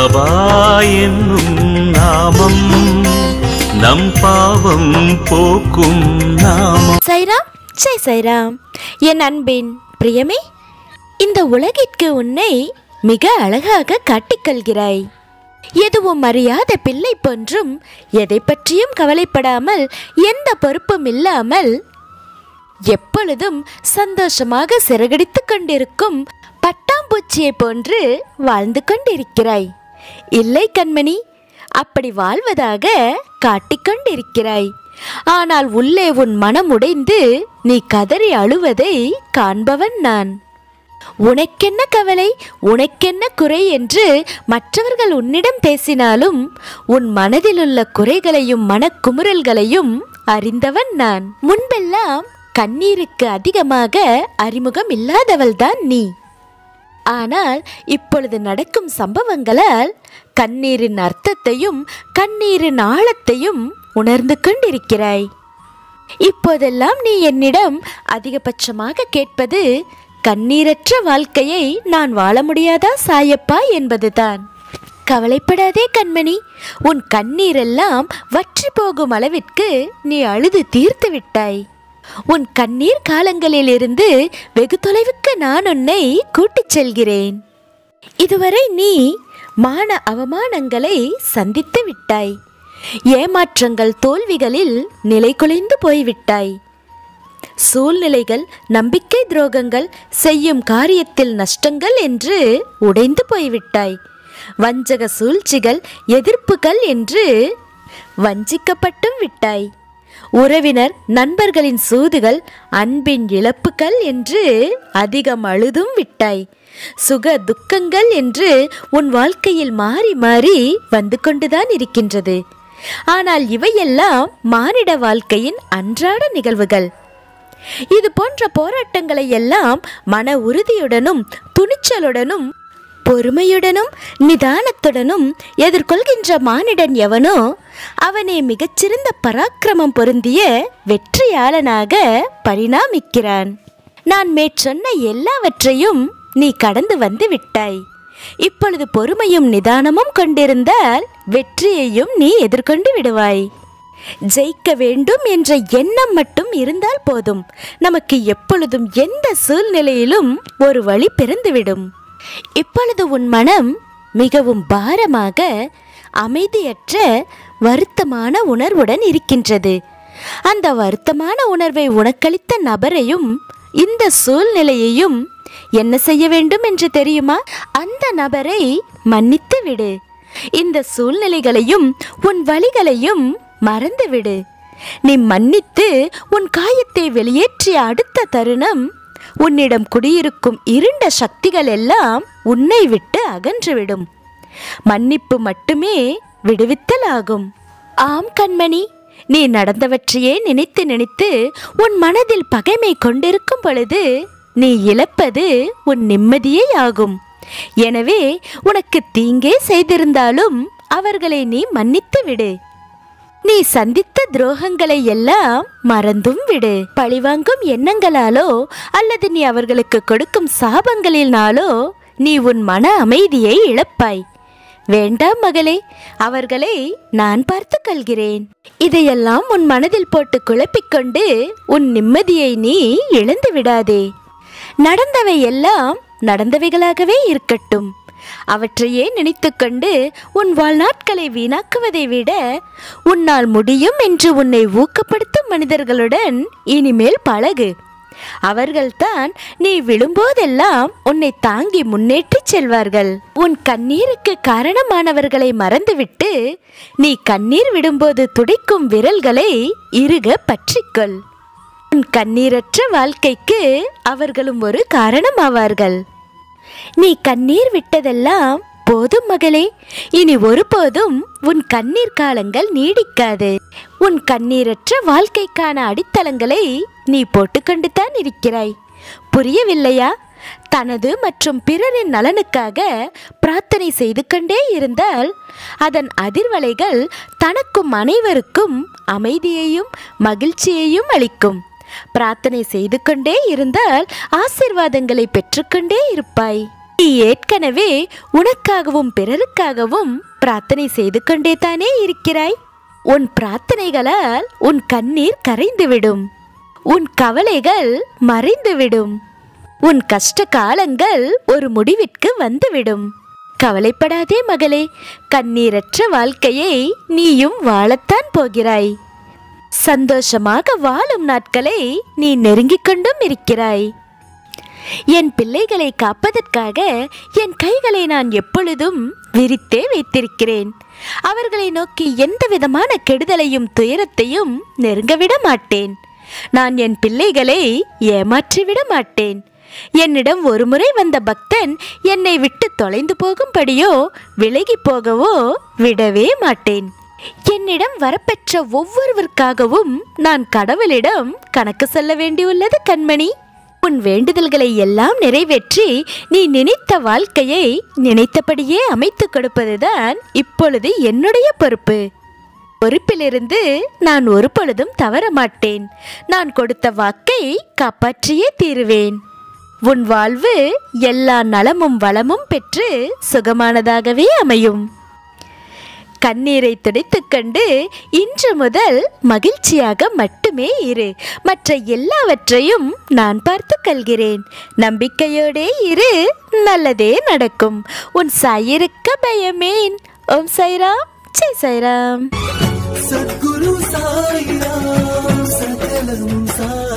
பாபா என்னும் நாமம் நம் பாவம் போக்கும் நாமம் சைராம் ஜெய் சைராம் என் அன்பின் பிரியமே இந்த உலகிற்கு உன்னை மிக அழகாக காட்டிக்கொள்கிறாய் எதுவும் அறியாத பிள்ளை போன்றும் எதை பற்றியும் கவலைப்படாமல் எந்த பொறுப்பும் இல்லாமல் எப்பொழுதும் சந்தோஷமாக சிறகடித்துக் கொண்டிருக்கும் பட்டாம்பூச்சியை போன்று வாழ்ந்து கொண்டிருக்கிறாய் இல்லை கண்மணி அப்படி வாழ்வதாக காட்டிக்கொண்டிருக்கிறாய் ஆனால் உள்ளே உன் மனம் உடைந்து நீ கதறி அழுவதை காண்பவன் நான் உனக்கென்ன கவலை உனக்கென்ன குறை என்று மற்றவர்கள் உன்னிடம் பேசினாலும் உன் மனதிலுள்ள குறைகளையும் மனக்குமுறல்களையும் அறிந்தவன் நான் முன்பெல்லாம் கண்ணீருக்கு அதிகமாக அறிமுகம் இல்லாதவள்தான் நீ ஆனால் இப்பொழுது நடக்கும் சம்பவங்களால் கண்ணீரின் அர்த்தத்தையும் கண்ணீரின் ஆழத்தையும் உணர்ந்து கொண்டிருக்கிறாய் இப்போதெல்லாம் நீ என்னிடம் அதிகபட்சமாக கேட்பது கண்ணீரற்ற வாழ்க்கையை நான் வாழ முடியாதா சாயப்பா என்பதுதான் கவலைப்படாதே கண்மணி உன் கண்ணீரெல்லாம் வற்றி போகும் அளவிற்கு நீ அழுது தீர்த்து விட்டாய் உன் கண்ணீர் காலங்களிலிருந்து வெகு தொலைவுக்கு நான் உன்னை கூட்டிச் செல்கிறேன் இதுவரை நீ மான அவமானங்களை சந்தித்து விட்டாய் ஏமாற்றங்கள் தோல்விகளில் நிலை குலைந்து போய்விட்டாய் சூழ்நிலைகள் நம்பிக்கை துரோகங்கள் செய்யும் காரியத்தில் நஷ்டங்கள் என்று உடைந்து போய்விட்டாய் வஞ்சக சூழ்ச்சிகள் எதிர்ப்புகள் என்று வஞ்சிக்கப்பட்டும் விட்டாய் உறவினர் நண்பர்களின் சூதுகள் அன்பின் இழப்புகள் என்று அதிகம் அழுதும் விட்டாய் சுக துக்கங்கள் என்று உன் வாழ்க்கையில் மாறி மாறி வந்து கொண்டுதான் இருக்கின்றது ஆனால் இவையெல்லாம் மானிட வாழ்க்கையின் அன்றாட நிகழ்வுகள் இது போன்ற போராட்டங்களை எல்லாம் மன உறுதியுடனும் துணிச்சலுடனும் பொறுமையுடனும் நிதானத்துடனும் எதிர்கொள்கின்ற மானிடன் எவனோ அவனே மிகச்சிறந்த பராக்கிரமம் பொருந்திய வெற்றியாளனாக பரிணாமிக்கிறான் நான் மேற்சொன்ன எல்லாவற்றையும் நீ கடந்து வந்து விட்டாய் இப்பொழுது பொறுமையும் நிதானமும் கொண்டிருந்தால் வெற்றியையும் நீ எதிர்கொண்டு விடுவாய் ஜெயிக்க வேண்டும் என்ற எண்ணம் மட்டும் இருந்தால் போதும் நமக்கு எப்பொழுதும் எந்த சூழ்நிலையிலும் ஒரு வழி பிறந்துவிடும் இப்பொழுது உன் மனம் மிகவும் பாரமாக அமைதியற்ற வருத்தமான உணர்வுடன் இருக்கின்றது அந்த வருத்தமான உணர்வை உனக்களித்த நபரையும் இந்த சூழ்நிலையையும் என்ன செய்ய வேண்டும் என்று தெரியுமா அந்த நபரை மன்னித்து விடு இந்த சூழ்நிலைகளையும் உன் வழிகளையும் மறந்துவிடு நீ மன்னித்து உன் காயத்தை வெளியேற்றிய அடுத்த தருணம் உன்னிடம் குடியிருக்கும் இருண்ட சக்திகள் எல்லாம் உன்னை விட்டு அகன்றுவிடும் மன்னிப்பு மட்டுமே விடுவித்தல் ஆகும் ஆம் கண்மணி நீ நடந்தவற்றையே நினைத்து நினைத்து உன் மனதில் பகைமை கொண்டிருக்கும் பொழுது நீ இழப்பது உன் நிம்மதியே ஆகும் எனவே உனக்கு தீங்கே செய்திருந்தாலும் அவர்களை நீ மன்னித்து விடு நீ சந்தித்த துரோகங்களை எல்லாம் மறந்தும் விடு பழிவாங்கும் எண்ணங்களாலோ அல்லது நீ அவர்களுக்கு கொடுக்கும் சாபங்களினாலோ நீ உன் மன அமைதியை இழப்பாய் வேண்டாம் மகளே அவர்களை நான் பார்த்துக் கொள்கிறேன் இதையெல்லாம் உன் மனதில் போட்டு குழப்பிக்கொண்டு உன் நிம்மதியை நீ இழந்து விடாதே நடந்தவை எல்லாம் நடந்தவைகளாகவே இருக்கட்டும் அவற்றையே நினைத்துக்கொண்டு உன் வாழ்நாட்களை வீணாக்குவதை விட உன்னால் முடியும் என்று உன்னை ஊக்கப்படுத்தும் மனிதர்களுடன் இனிமேல் பழகு அவர்கள்தான் நீ விழும்போதெல்லாம் உன்னை தாங்கி முன்னேற்றிச் செல்வார்கள் உன் கண்ணீருக்கு காரணமானவர்களை மறந்துவிட்டு நீ கண்ணீர் விடும்போது துடிக்கும் விரல்களை இறுக பற்றிக்கொள் உன் கண்ணீரற்ற வாழ்க்கைக்கு அவர்களும் ஒரு காரணமாவார்கள் நீ கண்ணீர் விட்டதெல்லாம் போதும் மகளே இனி ஒருபோதும் உன் கண்ணீர் காலங்கள் நீடிக்காது உன் கண்ணீரற்ற வாழ்க்கைக்கான அடித்தளங்களை நீ போட்டுக்கொண்டு தான் இருக்கிறாய் புரியவில்லையா தனது மற்றும் பிறரின் நலனுக்காக பிரார்த்தனை செய்து கொண்டே இருந்தால் அதன் அதிர்வலைகள் தனக்கும் அனைவருக்கும் அமைதியையும் மகிழ்ச்சியையும் அளிக்கும் பிரார்த்தனை செய்து கொண்டே இருந்தால் ஆசிர்வாதங்களை பெற்றுக்கொண்டே இருப்பாய் நீ ஏற்கனவே உனக்காகவும் பிறருக்காகவும் பிரார்த்தனை செய்து கொண்டே தானே இருக்கிறாய் உன் பிரார்த்தனைகளால் உன் கண்ணீர் கரைந்துவிடும் உன் கவலைகள் மறைந்துவிடும் உன் கஷ்ட காலங்கள் ஒரு முடிவிற்கு வந்துவிடும் கவலைப்படாதே மகளே கண்ணீரற்ற வாழ்க்கையை நீயும் வாழத்தான் போகிறாய் சந்தோஷமாக வாழும் நாட்களை நீ நெருங்கிக் கொண்டும் இருக்கிறாய் என் பிள்ளைகளை காப்பதற்காக என் கைகளை நான் எப்பொழுதும் விரித்தே வைத்திருக்கிறேன் அவர்களை நோக்கி எந்த விதமான கெடுதலையும் துயரத்தையும் நெருங்கவிட மாட்டேன் நான் என் பிள்ளைகளை ஏமாற்றிவிட மாட்டேன் என்னிடம் ஒருமுறை வந்த பக்தன் என்னை விட்டு தொலைந்து போகும்படியோ விலகி போகவோ விடவே மாட்டேன் என்னிடம் வரப்பெற்ற ஒவ்வொருவருக்காகவும் நான் கடவுளிடம் கணக்கு சொல்ல வேண்டியுள்ளது கண்மணி உன் வேண்டுதல்களை எல்லாம் நிறைவேற்றி நீ நினைத்த வாழ்க்கையை நினைத்தபடியே அமைத்துக் கொடுப்பதுதான் இப்பொழுது என்னுடைய பொறுப்பு பொறுப்பிலிருந்து நான் ஒரு பொழுதும் தவற மாட்டேன் நான் கொடுத்த வாக்கை காப்பாற்றியே தீருவேன் உன் வாழ்வு எல்லா நலமும் வளமும் பெற்று சுகமானதாகவே அமையும் கண்ணீரை துடைத்துக் கண்டு இன்று முதல் மகிழ்ச்சியாக மட்டுமே இரு மற்ற எல்லாவற்றையும் நான் பார்த்து கொள்கிறேன் நம்பிக்கையோடே இரு நல்லதே நடக்கும் உன் சாயிருக்க பயமேன் ஓம் சைராம் ஜெய் சைராம் सद्गुरु साई राम सकलं साई